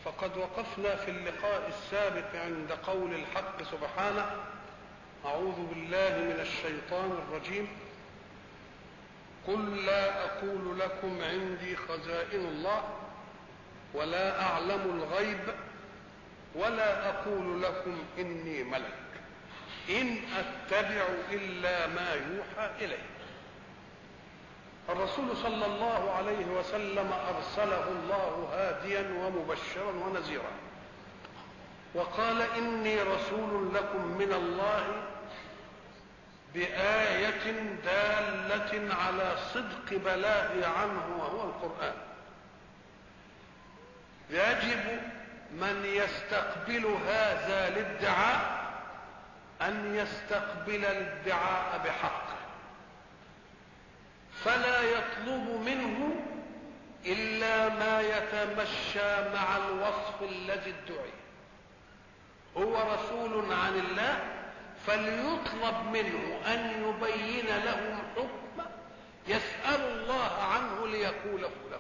فقد وقفنا في اللقاء السابق عند قول الحق سبحانه اعوذ بالله من الشيطان الرجيم قل لا اقول لكم عندي خزائن الله ولا اعلم الغيب ولا اقول لكم اني ملك ان اتبع الا ما يوحى الي الرسول صلى الله عليه وسلم ارسله الله هاديا ومبشرا ونذيرا وقال اني رسول لكم من الله بايه داله على صدق بلاغي عنه وهو القران يجب من يستقبل هذا الادعاء ان يستقبل الادعاء بحقه فلا يطلب منه الا ما يتمشى مع الوصف الذي ادعي هو رسول عن الله فليطلب منه ان يبين لهم حكم يسال الله عنه ليقوله له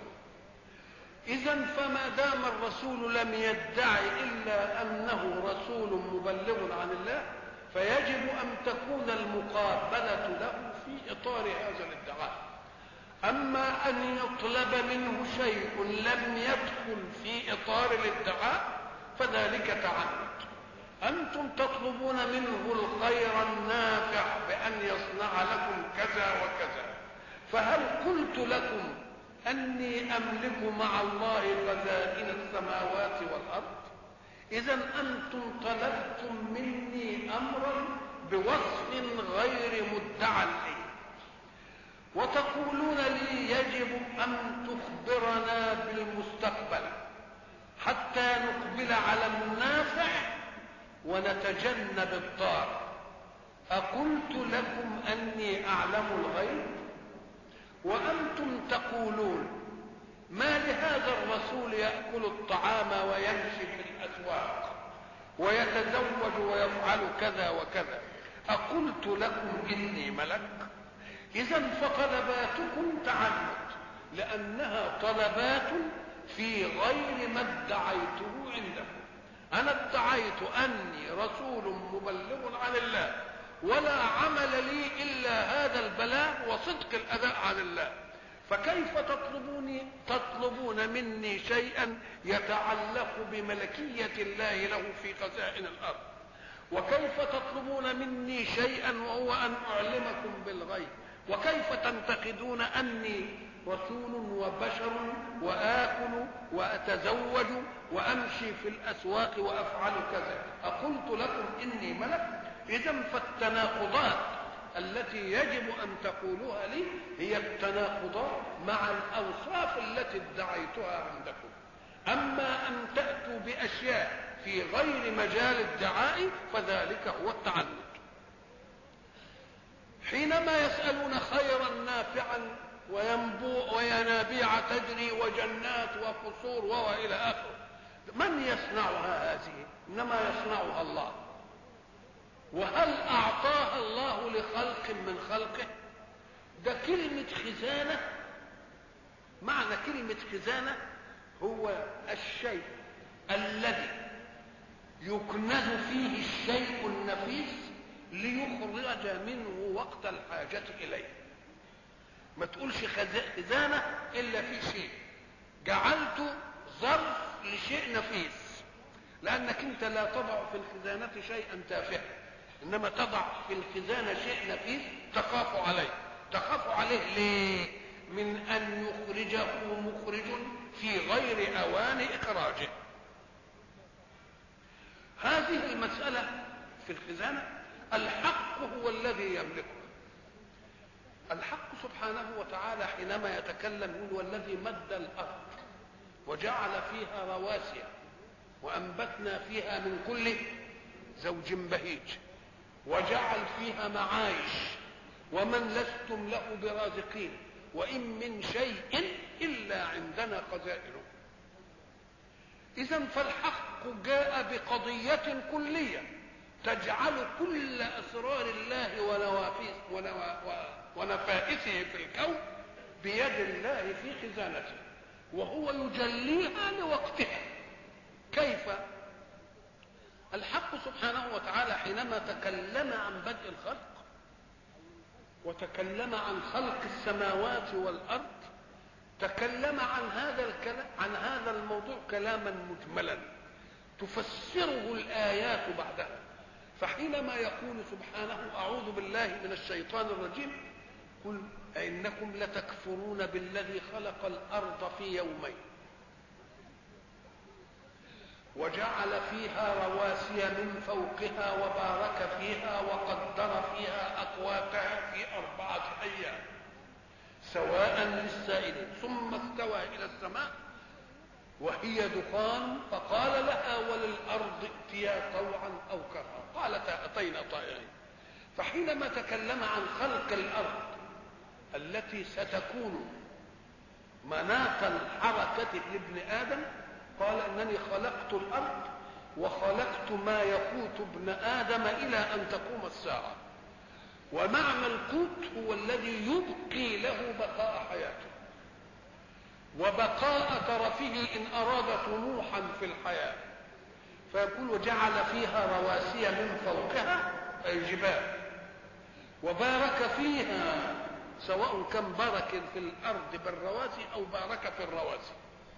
اذا فما دام الرسول لم يدعي الا انه رسول مبلغ عن الله فيجب ان تكون المقابله له في اطار هذا الادعاء اما ان يطلب منه شيء لم يدخل في اطار الادعاء فذلك تعنت انتم تطلبون منه الخير النافع بان يصنع لكم كذا وكذا فهل قلت لكم اني املك مع الله خزائن السماوات والارض اذا انتم طلبتم مني امرا بوصف غير مدعى لي وتقولون لي يجب ان تخبرنا بالمستقبل حتى نقبل على النافع ونتجنب الضار اقلت لكم اني اعلم الغيب وانتم تقولون ما لهذا الرسول ياكل الطعام ويمشي في الاسواق ويتزوج ويفعل كذا وكذا اقلت لكم اني ملك اذا فطلباتكم تعنت لانها طلبات في غير ما ادعيته عندكم انا ادعيت اني رسول مبلغ عن الله ولا عمل لي الا هذا البلاغ وصدق الاداء عن الله فكيف تطلبوني تطلبون مني شيئا يتعلق بملكيه الله له في خزائن الارض وكيف تطلبون مني شيئا وهو ان اعلمكم بالغيب وكيف تنتقدون اني رسول وبشر واكل واتزوج وامشي في الاسواق وافعل كذا اقلت لكم اني ملك اذا فالتناقضات التي يجب ان تقولوها لي هي التناقضات مع الاوصاف التي ادعيتها عندكم اما ان تاتوا باشياء في غير مجال الدعاء فذلك هو التعنت حينما يسالون خيرا نافعا وينبوع وينابيع تجري وجنات وقصور والى اخره من يصنعها هذه انما يصنعها الله وهل اعطاها الله لخلق من خلقه ده كلمه خزانه معنى كلمه خزانه هو الشيء الذي يكنز فيه الشيء النفيس ليخرج منه وقت الحاجه اليه ما تقولش خزانه الا في شيء جعلت ظرف لشيء نفيس لانك انت لا تضع في الخزانه شيئا تافها انما تضع في الخزانه شيء نفيس تخاف عليه تخاف عليه ليه من ان يخرجه مخرج في غير اوان اخراجه هذه المساله في الخزانه الحق هو الذي يملكه الحق سبحانه وتعالى حينما يتكلم يقول والذي مد الارض وجعل فيها رواسي وانبتنا فيها من كل زوج بهيج وجعل فيها معايش ومن لستم له برازقين وان من شيء الا عندنا خزائنه اذا فالحق جاء بقضيه كليه تجعل كل اسرار الله ونوافيس ونفائسه في الكون بيد الله في خزانته وهو يجليها لوقتها حينما تكلم عن بدء الخلق وتكلم عن خلق السماوات والارض تكلم عن هذا الكلام عن هذا الموضوع كلاما مجملا تفسره الايات بعدها فحينما يقول سبحانه اعوذ بالله من الشيطان الرجيم قل أئنكم لتكفرون بالذي خلق الأرض في يومين وجعل فيها رواسي من فوقها وبارك فيها وقدر فيها أقواتها في أربعة أيام سواء للسائلين ثم استوى إلى السماء وهي دخان فقال لها وللأرض ائتيا طوعا أو كرها قالتا أتينا طائعين فحينما تكلم عن خلق الأرض التي ستكون مناط الحركة لابن آدم قال انني خلقت الارض وخلقت ما يقوت ابن ادم الى ان تقوم الساعه ومعنى القوت هو الذي يبقي له بقاء حياته وبقاء ترفه ان اراد طموحا في الحياه فيقول وجعل فيها رواسي من فوقها اي الجبال وبارك فيها سواء كان بارك في الارض بالرواسي او بارك في الرواسي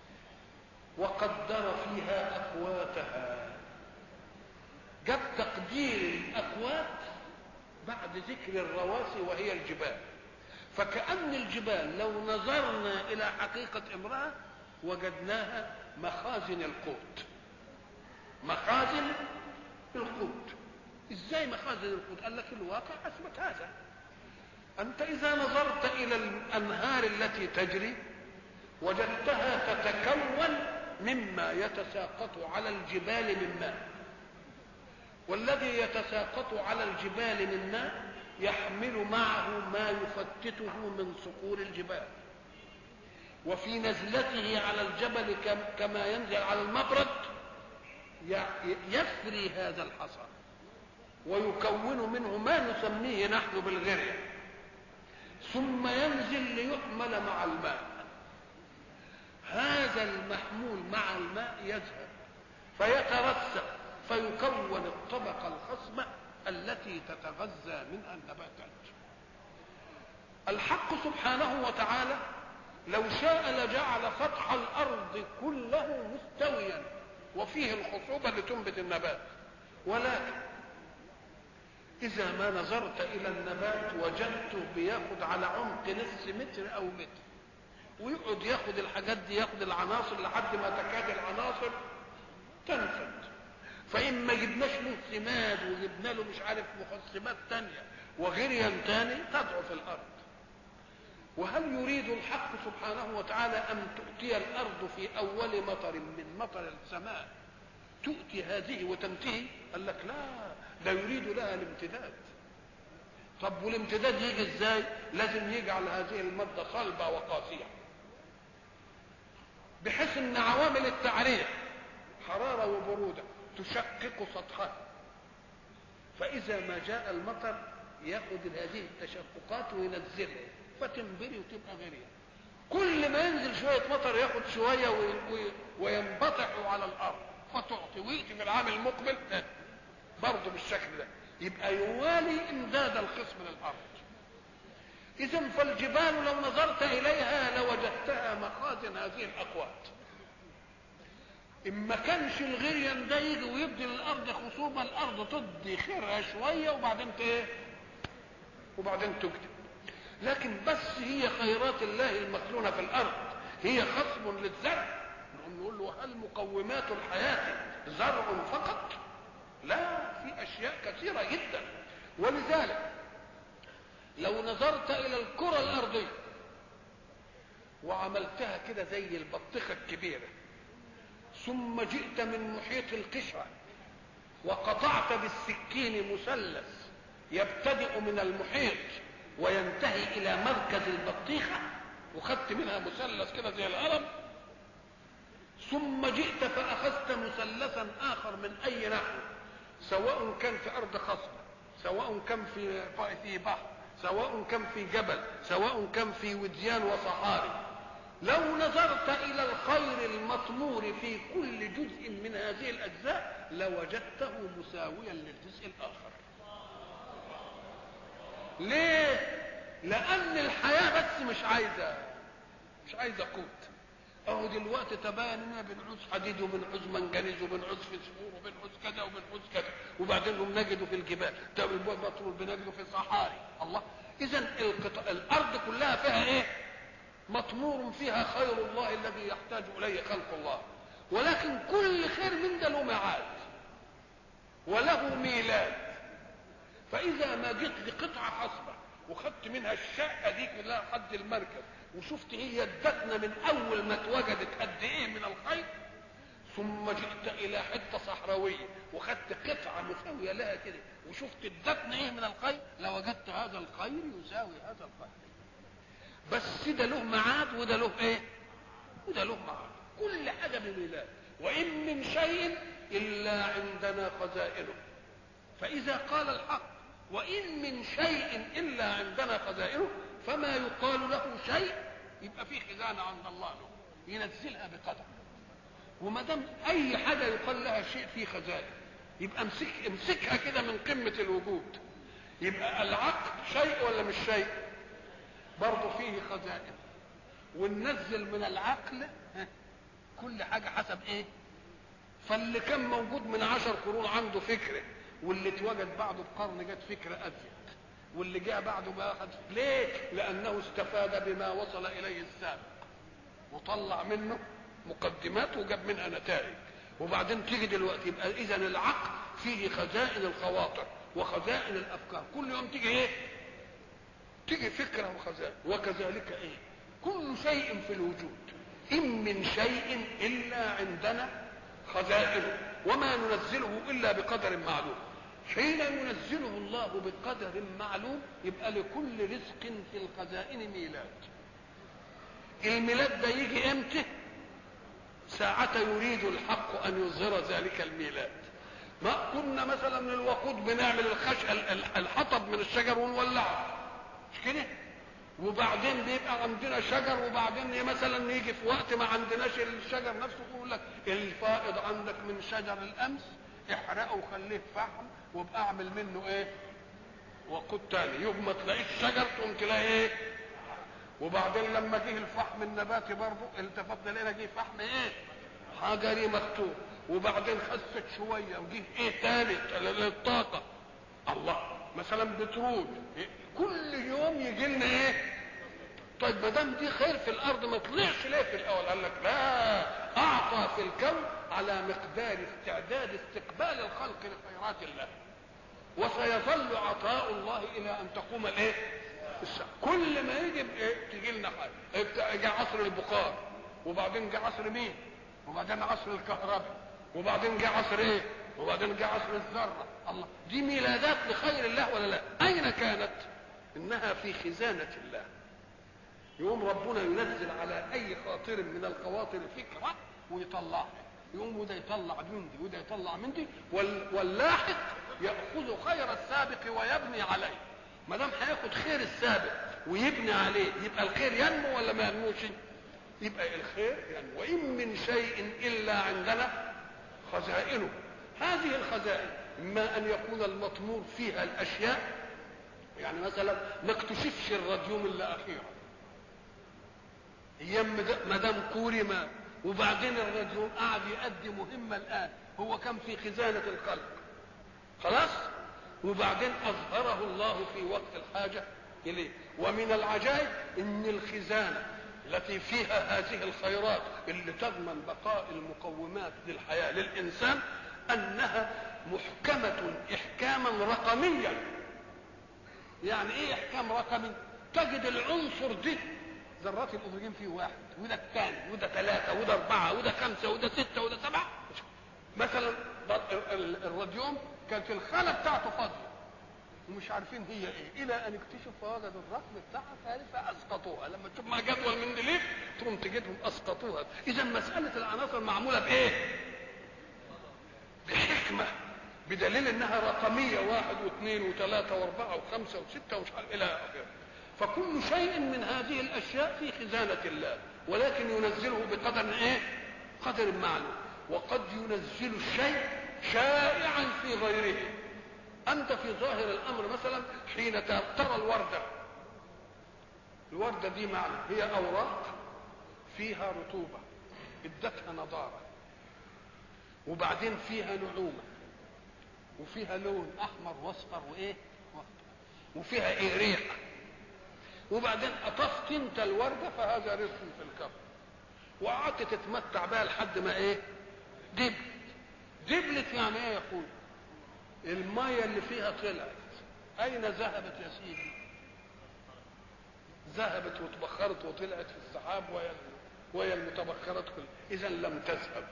وقدر فيها أقواتها جاب تقدير الأقوات بعد ذكر الرواسي وهي الجبال فكأن الجبال لو نظرنا إلى حقيقة امرأة وجدناها مخازن القوت مخازن القوت ازاي مخازن القوت قال لك الواقع اثبت هذا انت اذا نظرت الى الانهار التي تجري وجدتها تتكون مما يتساقط على الجبال من ماء والذي يتساقط على الجبال من ماء يحمل معه ما يفتته من صخور الجبال وفي نزلته على الجبل كما ينزل على المبرد يفري هذا الحصى ويكون منه ما نسميه نحن بالغرية ثم ينزل ليحمل مع الماء هذا المحمول مع الماء يذهب فيترسب فيكون الطبقة الخصبة التي تتغذى منها النباتات الحق سبحانه وتعالى لو شاء لجعل سطح الارض كله مستويا وفيه الخصوبه لتنبت النبات ولكن اذا ما نظرت الى النبات وجدته بياخد على عمق نصف متر او متر ويقعد ياخد الحاجات دي ياخد العناصر لحد ما تكاد العناصر تنفد فإن ما جبناش له سماد وجبنا له مش عارف مخصبات تانية وغريا تاني تضعف الأرض وهل يريد الحق سبحانه وتعالى أن تؤتي الأرض في أول مطر من مطر السماء تؤتي هذه وتنتهي قال لك لا ده يريد لها الامتداد طب والامتداد يجي ازاي لازم يجعل هذه المادة صلبة وقاسية بحيث ان عوامل التعرية حرارة وبرودة تشقق سطحها فإذا ما جاء المطر ياخد هذه التشققات وينزلها فتنبري وتبقى غرية كل ما ينزل شوية مطر ياخد شوية وينبطح على الأرض فتعطي ويأتي في العام المقبل برضه بالشكل ده يبقى يوالي امداد الخصم للأرض إذا فالجبال لو نظرت إليها لوجدتها مخازن هذه الأقوات إن ما كانش الغريان ده يجي ويبدي للأرض خصوبة الأرض تدي خيرها شوية وبعدين إيه؟ وبعدين تكتب لكن بس هي خيرات الله المكنونة في الأرض هي خصم للزرع نقول له هل مقومات الحياة زرع فقط؟ لا في أشياء كثيرة جدا ولذلك لو نظرت الى الكره الارضيه وعملتها كده زي البطيخه الكبيره ثم جئت من محيط القشره وقطعت بالسكين مثلث يبتدئ من المحيط وينتهي الى مركز البطيخه وخدت منها مثلث كده زي القلم ثم جئت فاخذت مثلثا اخر من اي نحو سواء كان في ارض خصبه سواء كان في في بحر سواء كان في جبل سواء كان في وديان وصحاري لو نظرت الى الخير المطمور في كل جزء من هذه الاجزاء لوجدته مساويا للجزء الاخر ليه لان الحياه بس مش عايزه مش عايزه قوت اهو دلوقتي تبين اننا بنعوز حديد وبنعوز منجنيز وبنعوز فسفور وبنعوز كذا وبنعوز كذا وبعدين هم نجده في الجبال طب البترول بنجده في الصحاري الله اذا القط... الارض كلها فيها ايه مطمور فيها خير الله الذي يحتاج اليه خلق الله ولكن كل خير من ده له ميعاد وله ميلاد فاذا ما جيت لقطعه خصبه وخدت منها الشقه دي كلها لحد المركب وشفت هي ادتنا من اول ما اتوجدت قد ايه من الخير ثم جئت الى حته صحراويه وخدت قطعه مساويه لها كده وشفت ادتنا ايه من الخير لوجدت هذا الخير يساوي هذا الخير بس ده له ميعاد وده له ايه وده له ميعاد كل حاجه بميلاد وان من شيء الا عندنا خزائنه فاذا قال الحق وان من شيء الا عندنا خزائنه فما يقال له شيء يبقى في خزانه عند الله له ينزلها بقدر وما دام اي حاجه يقال لها شيء في خزائن يبقى امسك امسكها كده من قمه الوجود يبقى العقل شيء ولا مش شيء برضه فيه خزائن وننزل من العقل كل حاجه حسب ايه فاللي كان موجود من عشر قرون عنده فكره واللي اتوجد بعده بقرن جت فكره ازيد واللي جاء بعده بقى خد ليه؟ لأنه استفاد بما وصل إليه السابق وطلع منه مقدمات وجاب منها نتائج وبعدين تيجي دلوقتي يبقى إذا العقل فيه خزائن الخواطر وخزائن الأفكار كل يوم تيجي إيه؟ تيجي فكرة وخزائن وكذلك إيه؟ كل شيء في الوجود إن من شيء إلا عندنا خزائنه وما ننزله إلا بقدر معلوم حين ينزله الله بقدر معلوم يبقى لكل رزق في الخزائن ميلاد الميلاد ده يجي امتى ساعة يريد الحق أن يظهر ذلك الميلاد ما كنا مثلا من الوقود بنعمل الخش الحطب من الشجر ونولعه مش كده وبعدين بيبقى عندنا شجر وبعدين مثلا يجي في وقت ما عندناش الشجر نفسه يقول لك الفائض عندك من شجر الامس احرقه وخليه فحم وابقى اعمل منه ايه وقود تاني يوم ما تلاقيش شجر تقوم تلاقي ايه وبعدين لما جه الفحم النباتي برضه التفتنا لقينا جه فحم ايه حجري مكتوب وبعدين خست شويه وجه ايه تالت للطاقه الله مثلا بترول إيه؟ كل يوم يجي لنا ايه طيب ما دام دي خير في الارض ما طلعش ليه في الاول قال لك لا اعطى في الكون على مقدار استعداد استقبال الخلق لخيرات الله وسيظل عطاء الله الى ان تقوم الايه الساعه كل ما يجي إيه؟ تجي لنا حاجه جاء عصر البخار وبعدين جاء عصر مين وبعدين عصر الكهرباء وبعدين جاء عصر ايه وبعدين جاء عصر الذره الله دي ميلادات لخير الله ولا لا اين كانت انها في خزانه الله يقوم ربنا ينزل على اي خاطر من الخواطر فكره ويطلعها يقوم وده يطلع من دي وده يطلع من دي واللاحق ياخذ خير السابق ويبني عليه ما دام هياخد خير السابق ويبني عليه يبقى الخير ينمو ولا ما ينموش يبقى الخير ينمو وان من شيء الا عندنا خزائنه هذه الخزائن اما ان يكون المطمور فيها الاشياء يعني مثلا ما اكتشفش الراديوم الا اخيرا ايام مدام كوري ما وبعدين الراديوم قعد يؤدي مهمه الان هو كان في خزانه الخلق خلاص وبعدين اظهره الله في وقت الحاجه اليه ومن العجائب ان الخزانه التي فيها هذه الخيرات اللي تضمن بقاء المقومات للحياه للانسان انها محكمه احكاما رقميا يعني ايه احكام رقمي تجد العنصر ده ذرات الاكسجين فيه واحد وده الثاني وده ثلاثه وده اربعه وده خمسه وده سته وده سبعه مثلا الراديوم كانت الخانه بتاعته فاضيه ومش عارفين هي ايه الى ان اكتشفوا فوجدوا الرقم بتاعها ثالث فاسقطوها لما تشوف مع جدول مندليف تقوم تجدهم اسقطوها اذا مساله العناصر معموله بايه بحكمه بدليل انها رقميه واحد واثنين وثلاثه واربعه وخمسه وسته ومش عارف الى اخره فكل شيء من هذه الاشياء في خزانه الله ولكن ينزله بقدر ايه قدر معلوم وقد ينزل الشيء شائعا في غيره انت في ظاهر الامر مثلا حين ترى الورده الورده دي معنى هي اوراق فيها رطوبه ادتها نضاره وبعدين فيها نعومه وفيها لون احمر واصفر وايه وفيها ايه ريحه وبعدين قطفت انت الورده فهذا رزق في الكون وقعدت تتمتع بها لحد ما ايه دبلت دبلت يعني ايه يا اخويا الميه اللي فيها طلعت اين ذهبت يا سيدي ذهبت وتبخرت وطلعت في السحاب وهي وهي المتبخرات كلها اذا لم تذهب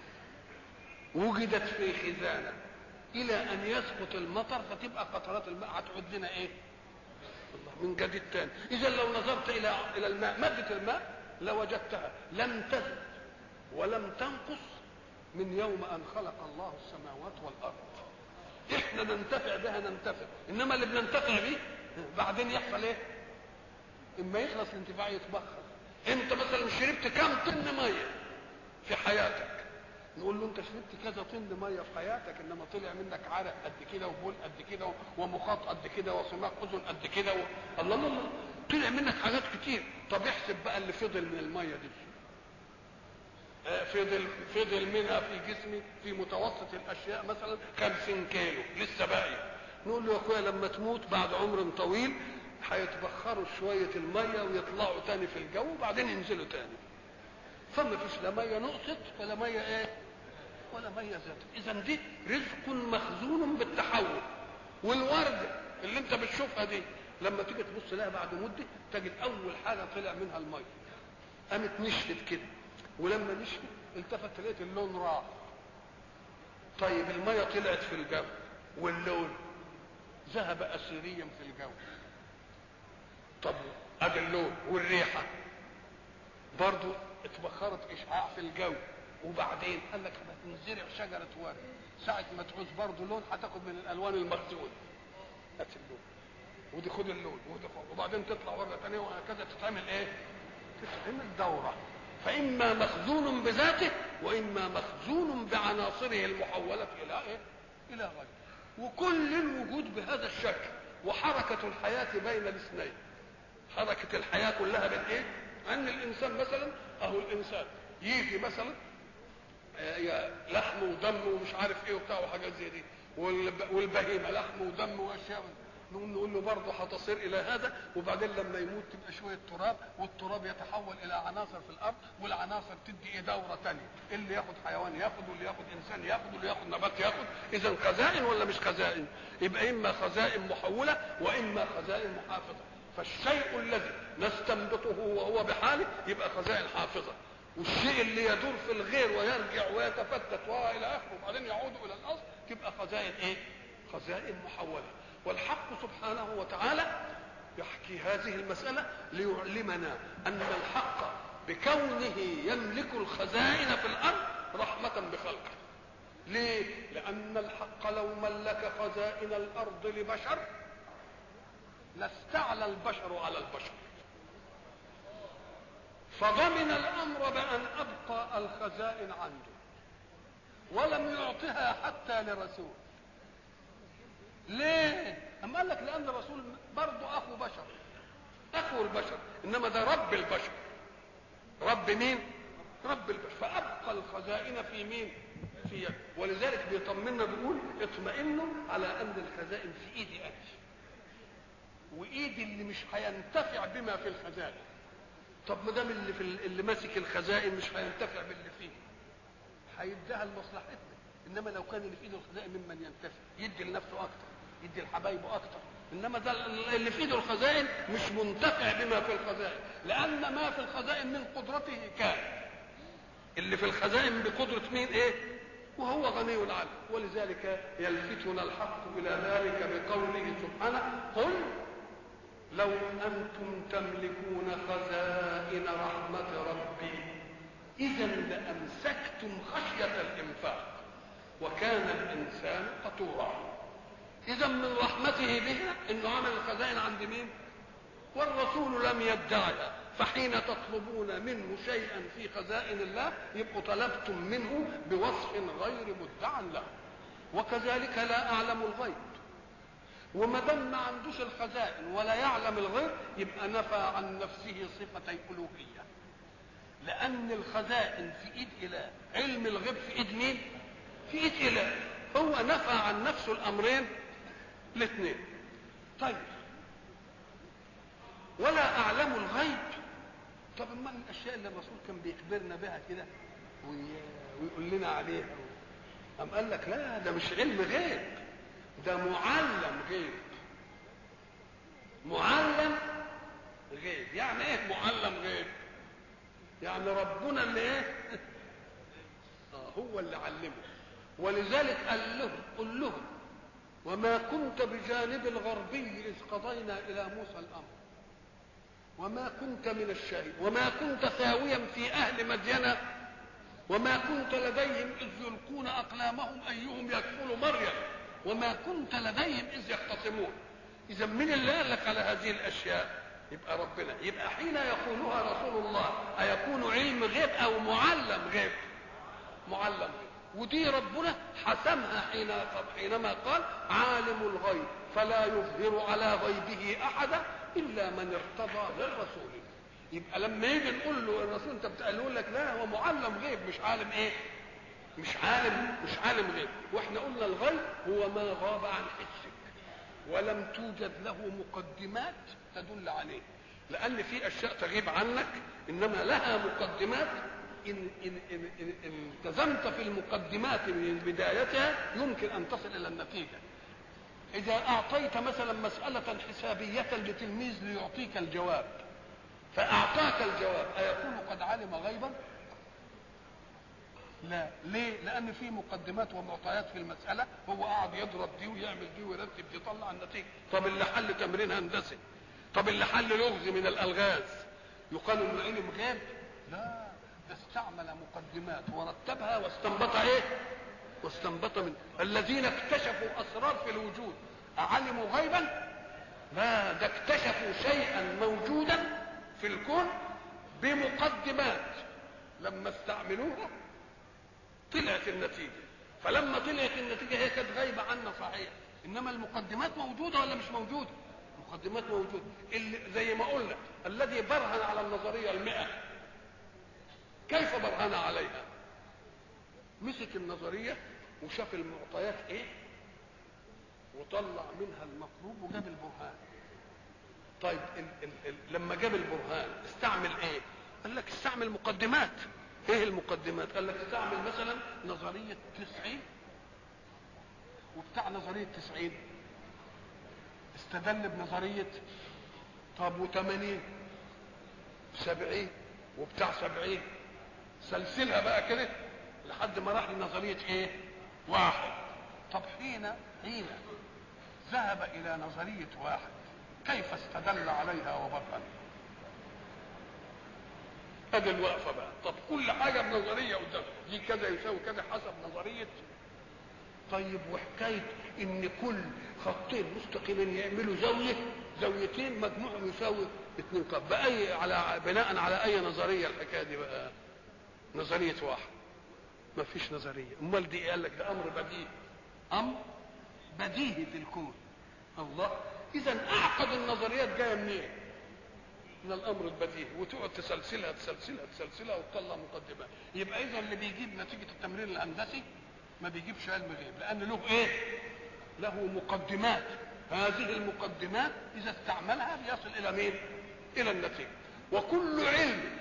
وجدت في خزانه الى ان يسقط المطر فتبقى قطرات الماء هتعود لنا ايه من جديد تاني اذا لو نظرت الى الى الماء ماده الماء لوجدتها لم تزد ولم تنقص من يوم ان خلق الله السماوات والارض احنا ننتفع بها ننتفع انما اللي بننتفع به بعدين يحصل ايه اما يخلص الانتفاع يتبخر انت مثلا شربت كم طن ميه في حياتك نقول له انت شربت كذا طن ميه في حياتك انما طلع منك عرق قد كده وبول قد كده ومخاط قد كده وصماغ اذن قد كده و... الله الله الله طلع منك حاجات كتير طب احسب بقى اللي فضل من الميه دي آه، فضل فضل منها في جسمي في متوسط الاشياء مثلا 50 كيلو لسه باقي نقول له يا اخويا لما تموت بعد عمر طويل هيتبخروا شويه الميه ويطلعوا تاني في الجو وبعدين ينزلوا تاني فما فيش لا ميه نقصت ولا ميه ايه ولا ميه زادت اذا دي رزق مخزون بالتحول والورده اللي انت بتشوفها دي لما تيجي تبص لها بعد مده تجد اول حاجه طلع منها الميه قامت نشفت كده ولما نشفت التفت لقيت اللون راح طيب الميه طلعت في الجو واللون ذهب اسيريا في الجو طب ادي اللون والريحه برضو اتبخرت اشعاع في الجو وبعدين قال لك هتنزرع شجره ورد ساعه ما تعوز برضه لون هتاخد من الالوان المخزون هات اللون ودي خد اللون ودي خد وبعدين تطلع ورده ثانيه وهكذا تتعمل ايه؟ تتعمل دوره فاما مخزون بذاته واما مخزون بعناصره المحوله الى ايه؟ الى غيره وكل الوجود بهذا الشكل وحركه الحياه بين الاثنين حركه الحياه كلها بين ايه؟ ان الانسان مثلا اهو الانسان يجي مثلا لحم ودم ومش عارف ايه وبتاع وحاجات زي دي والبهيمه لحم ودم واشياء نقول نقول له برضه هتصير الى هذا وبعدين لما يموت تبقى شويه تراب والتراب يتحول الى عناصر في الارض والعناصر تدي ايه دوره ثانيه اللي ياخد حيوان ياخد واللي ياخد انسان ياخد واللي ياخد نبات ياخد اذا خزائن ولا مش خزائن يبقى اما خزائن محوله واما خزائن محافظه فالشيء الذي نستنبطه وهو بحاله يبقى خزائن حافظه والشيء اللي يدور في الغير ويرجع ويتفتت والى اخره وبعدين يعود الى الاصل تبقى خزائن ايه؟ خزائن محوله والحق سبحانه وتعالى يحكي هذه المسألة ليعلمنا أن الحق بكونه يملك الخزائن في الأرض رحمة بخلقه ليه؟ لأن الحق لو ملك خزائن الأرض لبشر لاستعلى البشر على البشر فضمن الامر بان ابقى الخزائن عنده ولم يعطها حتى لرسول ليه اما قال لك لان الرسول برضه اخو بشر اخو البشر انما ده رب البشر رب مين رب البشر فابقى الخزائن في مين في يد ولذلك بيطمنا بيقول اطمئنوا على ان الخزائن في ايدي انا وايدي اللي مش هينتفع بما في الخزائن طب ما دام اللي في اللي ماسك الخزائن مش هينتفع باللي فيه هيديها لمصلحتنا انما لو كان اللي في ايده الخزائن ممن ينتفع يدي لنفسه اكتر يدي لحبايبه اكتر انما ده اللي في ايده الخزائن مش منتفع بما في الخزائن لان ما في الخزائن من قدرته كان اللي في الخزائن بقدره مين ايه وهو غني عنه ولذلك يلفتنا الحق الى ذلك بقوله سبحانه قل لو انتم تملكون خزائن رحمه ربي اذا لامسكتم خشيه الانفاق وكان الانسان قتورا اذا من رحمته بنا انه عمل الخزائن عند مين والرسول لم يدعها فحين تطلبون منه شيئا في خزائن الله يبقوا طلبتم منه بوصف غير مدعى له وكذلك لا اعلم الغيب وما دام ما عندوش الخزائن ولا يعلم الغيب يبقى نفى عن نفسه صفتي الوهيه لان الخزائن في ايد اله علم الغيب في ايد مين في ايد اله هو نفى عن نفسه الامرين الاثنين طيب ولا اعلم الغيب طب ما الاشياء اللي الرسول كان بيخبرنا بها كده ويقول لنا عليها أم قال لك لا ده مش علم غيب ده معلم غيب معلم غيب يعني ايه معلم غيب يعني ربنا اللي ايه آه هو اللي علمه ولذلك قال لهم قل لهم وما كنت بجانب الغربي اذ قضينا الى موسى الامر وما كنت من الشاهد وما كنت ثاويا في اهل مدين وما كنت لديهم اذ يلقون اقلامهم ايهم يكفل مريم وما كنت لديهم اذ يختصمون اذا من اللي قال لك على هذه الاشياء يبقى ربنا يبقى حين يقولها رسول الله ايكون علم غيب او معلم غيب معلم غيب ودي ربنا حسمها حين حينما قال عالم الغيب فلا يظهر على غيبه احدا الا من ارتضى من رسوله يبقى لما يجي نقول له الرسول انت بتقول لك لا هو معلم غيب مش عالم ايه مش عالم مش عالم غيب واحنا قلنا الغيب هو ما غاب عن حسك ولم توجد له مقدمات تدل عليه لان في اشياء تغيب عنك انما لها مقدمات إن, إن, إن, إن, إن التزمت في المقدمات من بدايتها يمكن أن تصل إلى النتيجة إذا أعطيت مثلا مسألة حسابية لتلميذ ليعطيك الجواب فأعطاك الجواب أيكون قد علم غيبا؟ لا ليه؟ لأن في مقدمات ومعطيات في المسألة هو قاعد يضرب دي ويعمل دي ويرتب دي يطلع النتيجة طب اللي حل تمرين هندسي طب اللي حل لغز من الألغاز يقال إنه علم غيب؟ لا ده استعمل مقدمات ورتبها واستنبط ايه واستنبط من الذين اكتشفوا اسرار في الوجود اعلموا غيبا لا ده اكتشفوا شيئا موجودا في الكون بمقدمات لما استعملوها طلعت النتيجه فلما طلعت النتيجه هي كانت غايبه عنا صحيح انما المقدمات موجوده ولا مش موجوده المقدمات موجوده اللي زي ما قلنا الذي برهن على النظريه المئة كيف برهن عليها مسك النظرية وشاف المعطيات ايه وطلع منها المطلوب وجاب البرهان طيب ال ال ال لما جاب البرهان استعمل ايه قال لك استعمل مقدمات ايه المقدمات قال لك استعمل مثلا نظرية تسعين وبتاع نظرية تسعين استدل بنظرية طب وثمانين سبعين وبتاع سبعين سلسلها بقى كده لحد ما راح لنظريه ايه؟ واحد طب حين حين ذهب الى نظريه واحد كيف استدل عليها وبرهن؟ ادي الوقفه بقى طب كل حاجه بنظريه قدام دي كذا يساوي كذا حسب نظريه طيب وحكايه ان كل خطين مستقيمين يعملوا زاويه زاويتين مجموعهم يساوي اثنين قاب باي على بناء على اي نظريه الحكايه دي بقى نظريه واحد ما فيش نظريه امال دي قال لك ده امر بديهي امر بديهي في الكون الله اذا اعقد النظريات جايه منين من الامر البديهي وتقعد تسلسلها تسلسلها تسلسلها وتطلع مقدمات يبقى اذا اللي بيجيب نتيجه التمرين الهندسي ما بيجيبش علم غيب لان له ايه له مقدمات هذه المقدمات اذا استعملها بيصل الى مين الى النتيجه وكل علم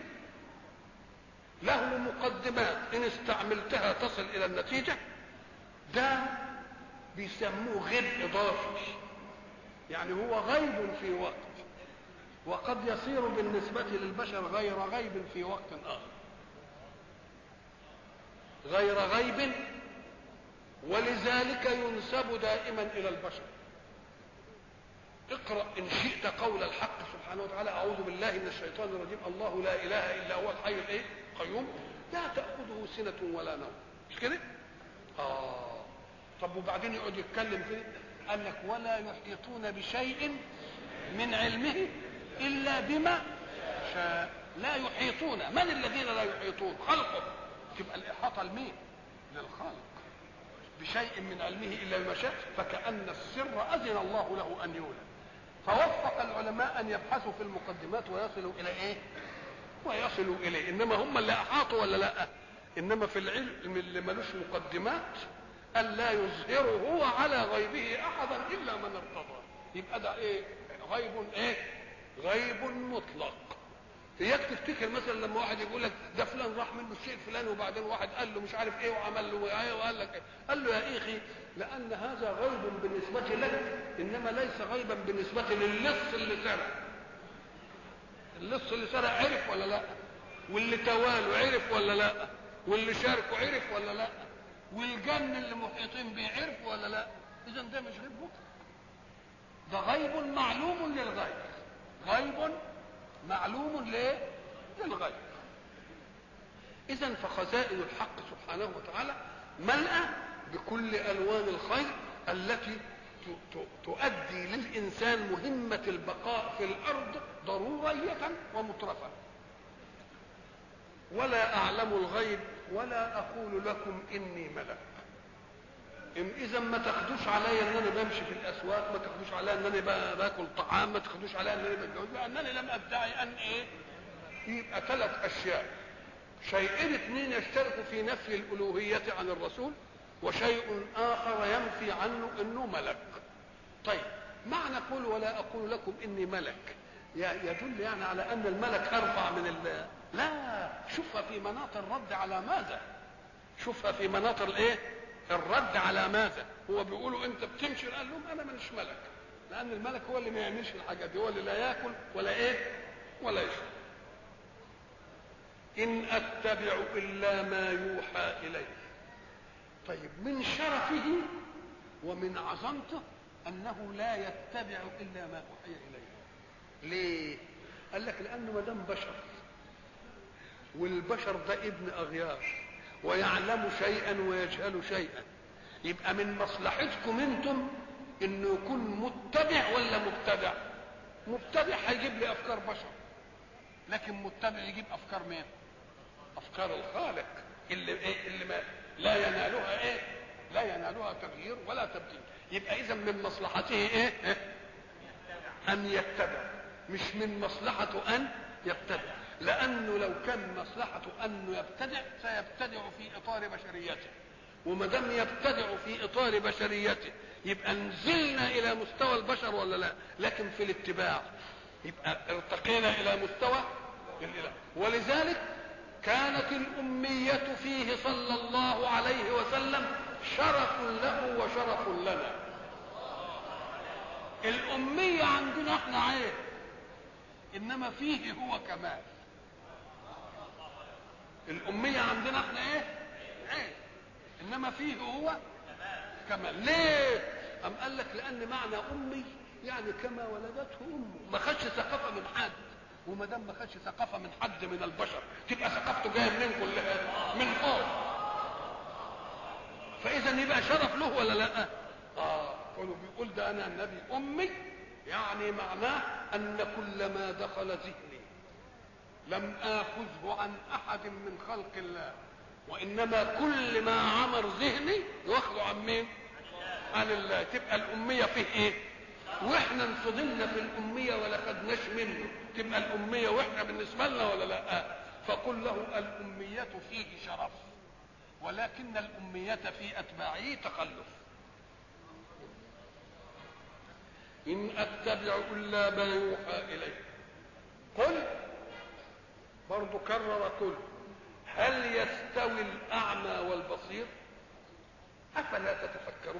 له مقدمات ان استعملتها تصل الى النتيجه ده بيسموه غيب اضافي يعني هو غيب في وقت وقد يصير بالنسبة للبشر غير غيب في وقت آخر غير غيب ولذلك ينسب دائما إلى البشر اقرأ إن شئت قول الحق سبحانه وتعالى أعوذ بالله من الشيطان الرجيم الله لا إله إلا هو الحي الإيه؟ القيوم لا تأخذه سنة ولا نوم مش كده؟ آه طب وبعدين يقعد يتكلم كده قال لك ولا يحيطون بشيء من علمه إلا بما شاء لا يحيطون من الذين لا يحيطون خلقه تبقى الإحاطة لمين؟ للخالق بشيء من علمه الا بما شاء فكأن السر اذن الله له ان يولد فوفق العلماء ان يبحثوا في المقدمات ويصلوا الى ايه ويصلوا اليه انما هم اللي احاطوا ولا لا انما في العلم اللي ملوش مقدمات الا يظهر هو على غيبه احدا الا من ارتضى يبقى ده ايه غيب ايه غيب مطلق اياك تفتكر مثلا لما واحد يقول لك ده فلان راح منه الشيء الفلاني وبعدين واحد قال له مش عارف ايه وعمل له ايه وقال لك ايه قال له يا اخي لان هذا غيب بالنسبه لك انما ليس غيبا بالنسبه للص اللي سرق اللص اللي سرق عرف ولا لا واللي تواله عرف ولا لا واللي شاركه عرف ولا لا والجن اللي محيطين بيه عرف ولا لا اذا ده مش غيب مطلق ده غيب معلوم للغيب غيب معلوم ليه للغيب اذا فخزائن الحق سبحانه وتعالى ملأى بكل الوان الخير التي تؤدي للانسان مهمه البقاء في الارض ضروريه ومطرفه ولا اعلم الغيب ولا اقول لكم اني ملك ان اذا ما تاخدوش عليا ان انا بمشي في الاسواق ما تاخدوش عليا ان انا باكل طعام ما تاخدوش عليا ان انا بتجوز لانني لم ادعي ان ايه يبقى ثلاث اشياء شيئين اثنين يشتركوا في نفي الالوهيه عن الرسول وشيء اخر ينفي عنه انه ملك طيب معنى قول ولا اقول لكم اني ملك يدل يعني على ان الملك ارفع من ال لا شوفها في مناط الرد على ماذا شوفها في مناط الايه الرد على ماذا هو بيقولوا انت بتمشي قال لهم انا مانيش ملك لان الملك هو اللي ما يعملش الحاجات دي هو اللي لا ياكل ولا ايه ولا يشرب ان اتبع الا ما يوحى الي طيب من شرفه ومن عظمته انه لا يتبع الا ما اوحي اليه ليه قال لك لانه ما دام بشر والبشر ده ابن اغيار ويعلم شيئا ويجهل شيئا يبقى من مصلحتكم انتم انه يكون متبع ولا مبتدع مبتدع هيجيب لي افكار بشر لكن متبع يجيب افكار مين افكار الخالق اللي إيه اللي ما لا ينالها ايه لا ينالها تغيير ولا تبديل يبقى اذا من مصلحته ايه, إيه؟ ان يتبع مش من مصلحته ان يبتدع لانه لو كان مصلحته انه يبتدع سيبتدع في اطار بشريته وما دام يبتدع في اطار بشريته يبقى نزلنا الى مستوى البشر ولا لا لكن في الاتباع يبقى ارتقينا الى مستوى الاله ولذلك كانت الأمية فيه صلى الله عليه وسلم شرف له وشرف لنا الأمية عندنا احنا عيب إنما فيه هو كمال الأمية عندنا احنا ايه عيب إنما فيه هو كمال ليه أم قال لك لأن معنى أمي يعني كما ولدته أمه ما خدش ثقافة من حد وما دام ما خدش ثقافه من حد من البشر تبقى ثقافته جايه منين كلها؟ من فوق. فاذا يبقى شرف له ولا لا؟ اه قالوا بيقول ده انا النبي امي يعني معناه ان كل ما دخل ذهني لم اخذه عن احد من خلق الله وانما كل ما عمر ذهني واخده عن مين؟ عن الله تبقى الاميه فيه ايه؟ واحنا انفضلنا في الاميه ولا خدناش منه تبقى الاميه واحنا بالنسبه لنا ولا لا فقل له الاميه فيه شرف ولكن الاميه في اتباعه تخلف ان اتبع الا ما يوحى الي قل برضو كرر قل هل يستوي الاعمى والبصير افلا تتفكرون